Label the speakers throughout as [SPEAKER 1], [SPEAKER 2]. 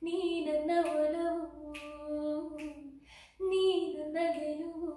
[SPEAKER 1] ನೀ ನನ್ನ ಒಲವು ನೀ ನನ್ನ ಗೆಲುವು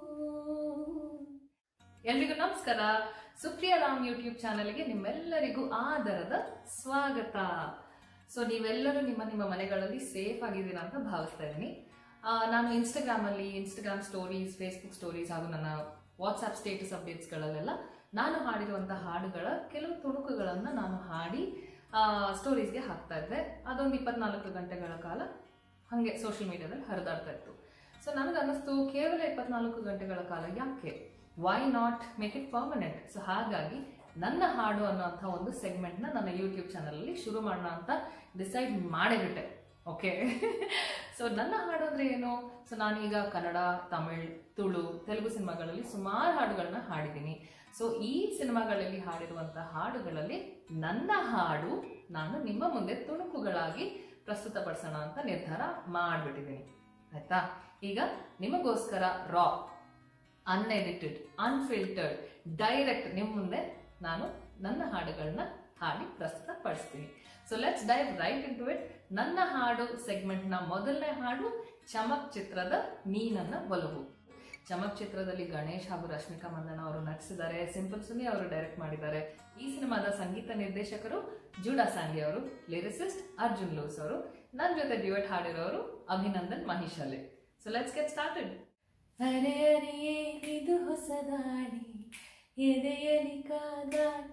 [SPEAKER 2] ಎಲ್ರಿಗೂ ನಮಸ್ಕಾರ ಸುಪ್ರಿಯಾ ರಾಮ್ ಯೂಟ್ಯೂಬ್ ಚಾನೆಲ್ಗೆ ನಿಮ್ಮೆಲ್ಲರಿಗೂ ಆದರದ ಸ್ವಾಗತ ಸೊ ನೀವೆಲ್ಲರೂ ನಿಮ್ಮ ನಿಮ್ಮ ಮನೆಗಳಲ್ಲಿ ಸೇಫ್ ಆಗಿದ್ದೀರಾ ಅಂತ ಭಾವಿಸ್ತಾ ಇದ್ದೀನಿ ಆ, ನಾನು ಇನ್ಸ್ಟಾಗ್ರಾಮ್ ಅಲ್ಲಿ ಇನ್ಸ್ಟಾಗ್ರಾಮ್ ಸ್ಟೋರೀಸ್ ಫೇಸ್ಬುಕ್ ಸ್ಟೋರೀಸ್ ಹಾಗೂ ನನ್ನ ವಾಟ್ಸ್ಆಪ್ ಸ್ಟೇಟಸ್ ಅಪ್ಡೇಟ್ಸ್ಗಳಲ್ಲೆಲ್ಲ ನಾನು ಹಾಡಿರುವಂತಹ ಹಾಡುಗಳ ಕೆಲವು ತುಣುಕುಗಳನ್ನು ನಾನು ಹಾಡಿ ಸ್ಟೋರೀಸ್ಗೆ ಹಾಕ್ತಾ ಇದ್ದೆ ಅದೊಂದು ಇಪ್ಪತ್ನಾಲ್ಕು ಗಂಟೆಗಳ ಕಾಲ ಹಾಗೆ ಸೋಷಿಯಲ್ ಮೀಡಿಯಾದಲ್ಲಿ ಹರಿದಾಡ್ತಾ ಇತ್ತು ಸೊ ನನಗೆ ಅನ್ನಿಸ್ತು ಕೇವಲ ಇಪ್ಪತ್ನಾಲ್ಕು ಗಂಟೆಗಳ ಕಾಲ ಯಾಕೆ why not make it permanent so ಹಾಗಾಗಿ ನನ್ನ ಹಾಡು ಅನ್ನೋಂಥ ಒಂದು ಸೆಗ್ಮೆಂಟ್ನ ನನ್ನ ಯೂಟ್ಯೂಬ್ ಚಾನಲಲ್ಲಿ ಶುರು ಮಾಡೋಣ ಅಂತ ಡಿಸೈಡ್ ಮಾಡಿಬಿಟ್ಟೆ ಓಕೆ ಸೊ ನನ್ನ ಹಾಡು ಅಂದ್ರೆ ಏನು ಸೊ ನಾನೀಗ ಕನ್ನಡ ತಮಿಳ್ ತುಳು ತೆಲುಗು ಸಿನಿಮಾಗಳಲ್ಲಿ ಸುಮಾರು ಹಾಡುಗಳನ್ನ ಹಾಡಿದ್ದೀನಿ ಸೊ ಈ ಸಿನಿಮಾಗಳಲ್ಲಿ ಹಾಡಿರುವಂತಹ ಹಾಡುಗಳಲ್ಲಿ ನನ್ನ ಹಾಡು ನಾನು ನಿಮ್ಮ ಮುಂದೆ ತುಣುಕುಗಳಾಗಿ ಪ್ರಸ್ತುತಪಡಿಸೋಣ ಅಂತ ನಿರ್ಧಾರ ಮಾಡಿಬಿಟ್ಟಿದ್ದೀನಿ ಆಯ್ತಾ ಈಗ ನಿಮಗೋಸ್ಕರ ರಾ ಅನ್ಎಡಿಟೆಡ್ ಅನ್ಫಿಲ್ಟರ್ಡ್ ಡೈರೆಕ್ಟ್ ನಿಮ್ಮ ಮುಂದೆ ನಾನು ನನ್ನ ಹಾಡುಗಳನ್ನ ಹಾಡಿ ಪ್ರಸ್ತುತಪಡಿಸ್ತೀನಿ so let's dive right into it ನನ್ನ ಹಾಡು ಸೆಗ್ಮೆಂಟ್ನ ಮೊದಲನೇ ಹಾಡು ಚಮಕ್ ಚಿತ್ರದ ನೀ ನನ್ನ ಒಲವು ಚಮಕ್ ಚಿತ್ರದಲ್ಲಿ ಗಣೇಶ್ ಹಾಗೂ ರಶ್ಮಿಕಾ ಮಂದಣ್ಣ ಅವರು ನಟಿಸಿದ್ದಾರೆ ಸಿಂಪಲ್ ಸುನಿ ಅವರು ಡೈರೆಕ್ಟ್ ಮಾಡಿದ್ದಾರೆ ಈ ಸಿನಿಮಾದ ಸಂಗೀತ ನಿರ್ದೇಶಕರು ಜೂಡಾ ಸ್ಯಾಂಡಿ ಅವರು ಲಿರಿಸಿಸ್ಟ್ ಅರ್ಜುನ್ ಲೂಸ್ ಅವರು ನನ್ನ ಜೊತೆ ಡ್ಯೂಯೆಟ್ ಹಾಡಿರೋರು ಅಭಿನಂದನ್ ಮಹೇಶ್ ಅಲೆ ಸೊ ಲೆಟ್ಸ್ ಗೆಟ್ ಸ್ಟಾರ್ಟೆಡ್
[SPEAKER 1] ಅರೆ ಅರೆ ಏನಿದು ಹೊಸ ದಾಳಿ ಎದೆಯಲಿ ಕಾದಾಟ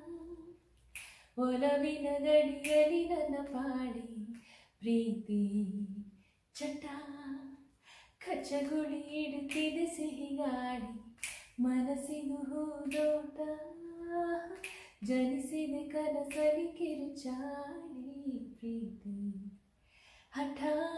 [SPEAKER 1] ಒಲವಿನ ಗಡಿಯಲ್ಲಿ ನನ್ನ ಪಾಡಿ ಪ್ರೀತಿ ಚಟ ಕಚ್ಚಗುಳಿ ಇಡುತ್ತಿದೆ ಸಿಹಿಗಾಳಿ ಮನಸ್ಸಿನ ಹೂದೋಟ ಜನಿಸಿದೆ ಕನಸಲಿ ಕಿರುಚಾಳಿ ಪ್ರೀತಿ ಹಠ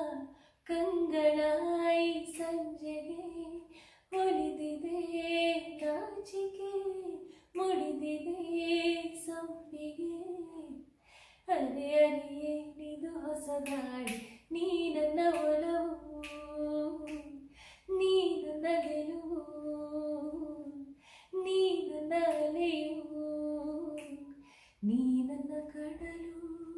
[SPEAKER 1] ಕಂಗಳಾಯಿ ಸಂಜೆಗೆ ಒಲಿದಿದೆ ನಾಚಿಕೆ ಮುಡಿದಿದೆ ಸಂಪಿಗೆ ಅರೆ ಅರೆ ಏನಿದು ಹೊಸ ದಾಳಿ ನೀ ನನ್ನ ಒಲವು ನೀ ನನ್ನ ಗೆಲುವು ನೀ ನನ್ನ ಅಲೆಯು ನೀ ನನ್ನ ಕಡಲು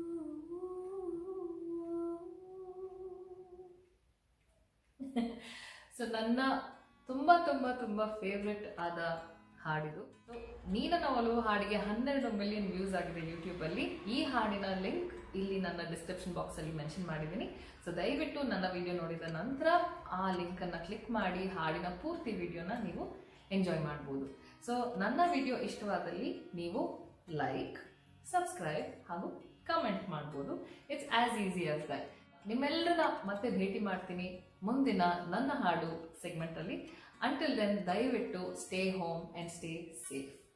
[SPEAKER 2] ಸೊ ನನ್ನ ತುಂಬಾ ತುಂಬಾ ತುಂಬಾ ಫೇವ್ರೆಟ್ ಆದ ಹಾಡಿದು ಸೊ ನೀನನ ಒಲವು ಹಾಡಿಗೆ ಹನ್ನೆರಡು ಮಿಲಿಯನ್ ವ್ಯೂಸ್ ಆಗಿದೆ ಯೂಟ್ಯೂಬ್ ಅಲ್ಲಿ ಈ ಹಾಡಿನ ಲಿಂಕ್ ಇಲ್ಲಿ ನನ್ನ ಡಿಸ್ಕ್ರಿಪ್ಷನ್ ಬಾಕ್ಸ್ ಅಲ್ಲಿ ಮೆನ್ಷನ್ ಮಾಡಿದ್ದೀನಿ ಸೊ ದಯವಿಟ್ಟು ನನ್ನ ವಿಡಿಯೋ ನೋಡಿದ ನಂತರ ಆ ಲಿಂಕ್ ಅನ್ನ ಕ್ಲಿಕ್ ಮಾಡಿ ಹಾಡಿನ ಪೂರ್ತಿ ವಿಡಿಯೋನ ನೀವು ಎಂಜಾಯ್ ಮಾಡ್ಬೋದು ಸೊ ನನ್ನ ವಿಡಿಯೋ ಇಷ್ಟವಾದಲ್ಲಿ ನೀವು ಲೈಕ್ ಸಬ್ಸ್ಕ್ರೈಬ್ ಹಾಗೂ ಕಮೆಂಟ್ ಮಾಡ್ಬೋದು it's as easy as that ನಿಮ್ಮೆಲ್ಲರ ಮತ್ತೆ ಭೇಟಿ ಮಾಡ್ತೀನಿ ಮುಂದಿನ ನನ್ನ ಹಾಡು ಸೆಗ್ಮೆಂಟ್ ಅಲ್ಲಿ ಅಂಟಿಲ್ ದೆನ್ ದಯವಿಟ್ಟು stay home and stay safe